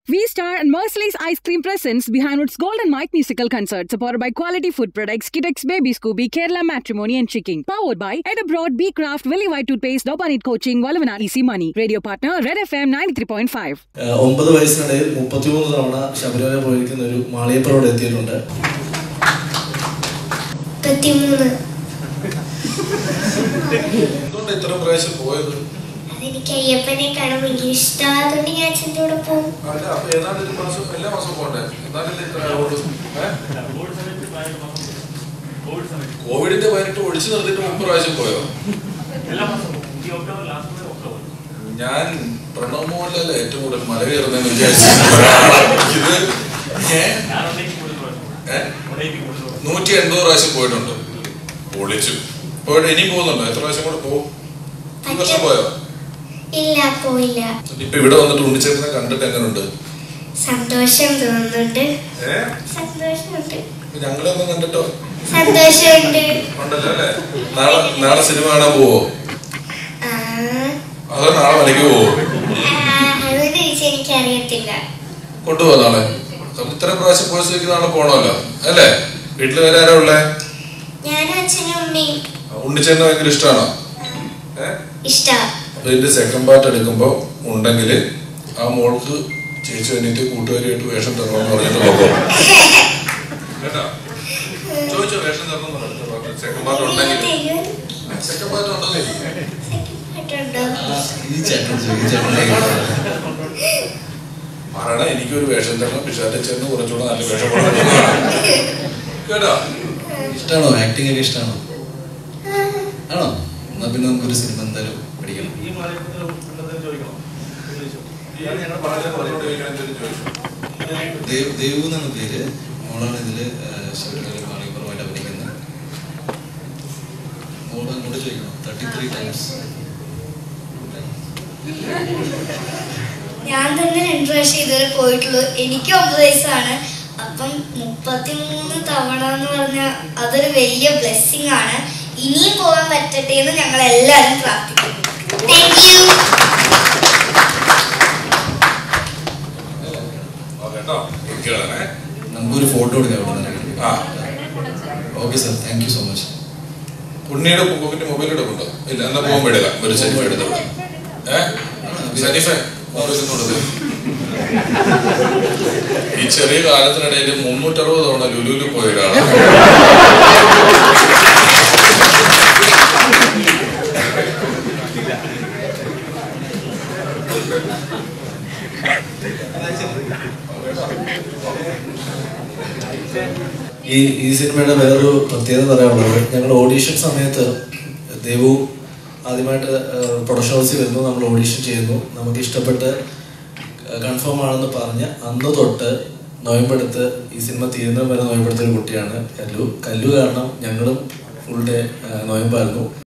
V-Star and Merciless Ice Cream presents behind its Golden Mike musical concert, supported by quality food products, Kitex Baby Scooby, Kerala Matrimony and Chicken. Powered by Ed Abroad, B Craft, Willy White Toothpaste, Dobanit Coaching, Valavana Easy Money. Radio partner, Red FM 93.5. ഏഹ് ഒമ്പത് വയസ്സിനിടയിൽ മുപ്പത്തിമൂന്ന് തവണ ശബരിമല പോയിരിക്കുന്ന ഒരു മാളിയപ്പുറോട് എത്തിയിട്ടുണ്ട് മുപ്പത്തിമൂന്ന് എന്തുകൊണ്ട് ഇത്ര പ്രാവശ്യം പോയത് അതെനിക്ക് അയ്യപ്പനെ കാണാൻ ഭയങ്കര ഇഷ്ടമായതുകൊണ്ട് ഞാൻ അച്ഛൻ്റെ കൂടെ പോകും അല്ല അപ്പൊ ഏതാണ്ട് ഒരു മാസം എല്ലാ മാസവും പോണ്ടേ എന്നാലല്ലേ ഇത്ര ആവുള്ളൂ ഏ? കോവിഡിന്റെ പതിനെട്ട് ഒഴിച്ചു നിർത്തിയിട്ട് മുമ്പ് പ്രാവശ്യം പോയോ ഞാൻ പ്രണവ് മോഹൻലാൽ ഏറ്റവും കൂടുതൽ മല കയറുന്നതെന്ന് വിചാരിച്ചു ഇത് ഏ? ഏ? നൂറ്റി എൺപത് പ്രാവശ്യം പോയിട്ടുണ്ട് പൊളിച്ചു പോയിട്ട് ഇനി പോകുന്നുണ്ടോ എത്ര പ്രാവശ്യം കൂടെ പോകും ഈ വർഷം പോയോ ഇല്ല പോയില്ല ഇപ്പൊ ഇവിടെ വന്നിട്ട് ഉണ്ണിച്ചേട്ടനെ കണ്ടിട്ട് എങ്ങനെയുണ്ട് സന്തോഷം തോന്നുന്നുണ്ട് ഏ സന്തോഷമുണ്ട് ഇപ്പൊ ഞങ്ങളെ ഒന്ന് കണ്ടിട്ടോ സന്തോഷമുണ്ട് ഉണ്ടല്ലോ അല്ലേ നാളെ നാളെ സിനിമ കാണാൻ പോവോ ആ, അതോ നാളെ മലയ്ക്ക് പോവോ ആ, അതൊന്നും ചോദിച്ചാൽ എനിക്കറിയത്തില്ല കൊണ്ടുപോവാ നാളെ നമുക്ക് ഇത്രയും പ്രാവശ്യം പോയ സ്ഥിതിക്ക് നാളെ പോണമല്ലോ അല്ലേ വീട്ടിൽ വേറെ ആരാ ഉള്ളേ ഞാനും അച്ഛനും ഉണ്ണിയും ഉണ്ണിച്ചേട്ടനെ ഭയങ്കര ഇഷ്ടമാണോ ഏഹ് ഇഷ്ടാ അപ്പൊ ഇതിന്റെ സെക്കൻഡ് പാർട്ട് എടുക്കുമ്പോ ഉണ്ടെങ്കിൽ ആ മോൾക്ക് ചേച്ചി വേണ്ടിട്ട് കൂട്ടുകാരിയായിട്ട് വേഷം തരണമെന്ന് പറഞ്ഞിട്ട് പോകും കേട്ടോ ചോദിച്ചോ വേഷം തരണം സെക്കൻഡ് പാർട്ട് ഉണ്ടെങ്കിൽ സെക്കൻഡ് പാർട്ട് ഉണ്ടെങ്കിൽ കേട്ടോ ഈ ചേട്ടൻ ചെയ്യും, ഈ ചേട്ടൻ പറയണ എനിക്കൊരു വേഷം തരണം പിഷാന്റെ ചേർന്ന് കുറച്ചുകൂടെ നല്ല വേഷം കൊടുക്കണം. കേട്ടോ ഇഷ്ടമാണോ ആക്ടിംഗ് ഒക്കെ ഇഷ്ടമാണോ ആണോ എന്നാ പിന്നെ നമുക്കൊരു സിനിമ എന്തായാലും പഠിക്കണം ദേവ് ദേവു എന്നാണ് പേര് മോളാണ് ഇതില് ശബരിമല മാളികപ്പുറമായിട്ട് അഭിനയിക്കുന്നത് മോള് അങ്ങോട്ട് ചോദിക്കണം തേർട്ടി ത്രീ ടൈംസ് ഞാൻ തന്നെ രണ്ടു പ്രാവശ്യം ഇതുവരെ പോയിട്ടുള്ളൂ എനിക്ക് ഒമ്പത് വയസ്സാണ് അപ്പം മുപ്പത്തിമൂന്ന് തവണ എന്ന് പറഞ്ഞാൽ അതൊരു വലിയ ബ്ലെസ്സിങ് ആണ് ഇനിയും പോകാൻ പറ്റട്ടെ എന്ന് ഞങ്ങൾ എല്ലാവരും പ്രാർത്ഥിക്കുന്നു താങ്ക് യു ആ, കേട്ടോ കേളണേ നമുക്കൊരു ഫോട്ടോ എടുക്കാം ഇവിടെ നിന്ന് ആ okay sir thank you so much ഉണ്ണിയുടെ പോക്കറ്റ് മൊബൈൽ എടുക്കുന്നുണ്ടോ ഇല്ല എന്നാ പോകുമ്പോ എടുക്കാം ഒരു സെൽഫി എടുത്തു ഏഹ് സനീഫെ മൊബൈൽ ഒന്ന് കൊടുത്ത് ഈ ചെറിയ കാലത്തിനിടയിൽ മുന്നൂറ്ററുപത് തവണ ലുലുലു പോയ ഒരാളാണ് ഈ ഈ സിനിമയുടെ വേറൊരു പ്രത്യേകത പറയാനുള്ളത് ഞങ്ങൾ ഓഡീഷൻ സമയത്ത് ദേവു ആദ്യമായിട്ട് പ്രൊഡക്ഷൻ ഹൗസിൽ വരുന്നു നമ്മൾ ഓഡീഷൻ ചെയ്യുന്നു നമുക്ക് ഇഷ്ടപ്പെട്ട് കൺഫേം ആണെന്ന് പറഞ്ഞ് അന്ന് തൊട്ട് നോയമ്പെടുത്ത് ഈ സിനിമ തീരുന്ന വരെ നോയമ്പെടുത്ത ഒരു കുട്ടിയാണ് കല്ലു കല്ലു കാരണം ഞങ്ങളും ഫുൾ ഡേ നോയമ്പായിരുന്നു